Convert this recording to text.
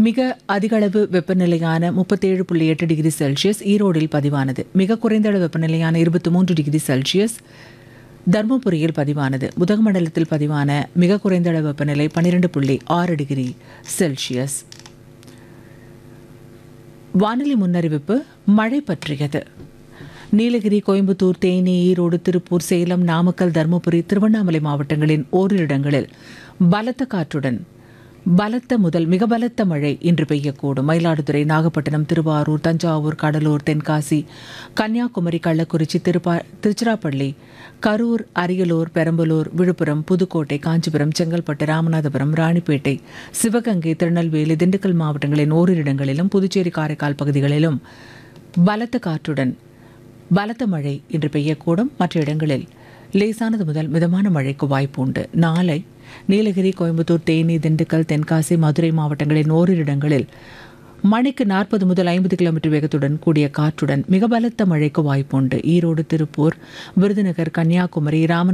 மிக அதிகளவு வெப்பநிலையான முப்பத்தேழு புள்ளி எட்டு டிகிரி செல்சியஸ் ஈரோடில் பதிவானது மிக குறைந்த அளவு வெப்பநிலையான இருபத்தி மூன்று டிகிரி செல்சியஸ் தர்மபுரியில் பதிவானது உதகமண்டலத்தில் பதிவான மிக குறைந்த அளவு வெப்பநிலை பன்னிரெண்டு புள்ளி ஆறு டிகிரி செல்சியஸ் வானிலை முன்னறிவிப்பு மழை பற்றியது நீலகிரி கோயம்புத்தூர் தேனி ஈரோடு திருப்பூர் சேலம் நாமக்கல் தருமபுரி திருவண்ணாமலை மாவட்டங்களின் ஓரிரு இடங்களில் பலத்த காற்றுடன் பலத்த முதல் மிக பலத்த மழை இன்று பெய்யக்கூடும் மயிலாடுதுறை நாகப்பட்டினம் திருவாரூர் தஞ்சாவூர் கடலூர் தென்காசி கன்னியாகுமரி கள்ளக்குறிச்சி திருப்பா திருச்சிராப்பள்ளி கரூர் அரியலூர் பெரம்பலூர் விழுப்புரம் புதுக்கோட்டை காஞ்சிபுரம் செங்கல்பட்டு ராமநாதபுரம் ராணிப்பேட்டை சிவகங்கை திருநெல்வேலி திண்டுக்கல் மாவட்டங்களின் ஓரிரு இடங்களிலும் புதுச்சேரி காரைக்கால் பகுதிகளிலும் பலத்த காற்றுடன் பலத்த மழை இன்று பெய்யக்கூடும் மற்ற இடங்களில் லேசானது முதல் மிதமான மழைக்கு வாய்ப்பு உண்டு நாளை நீலகிரி கோயம்புத்தூர் தேனி திண்டுக்கல் தென்காசி மதுரை மாவட்டங்களின் ஓரிரு இடங்களில் மணிக்கு நாற்பது முதல் ஐம்பது கிலோமீட்டர் வேகத்துடன் கூடிய காற்றுடன் மிக பலத்த மழைக்கு வாய்ப்புண்டு ஈரோடு திருப்பூர் விருதுநகர் கன்னியாகுமரி ராமநாதபுரம்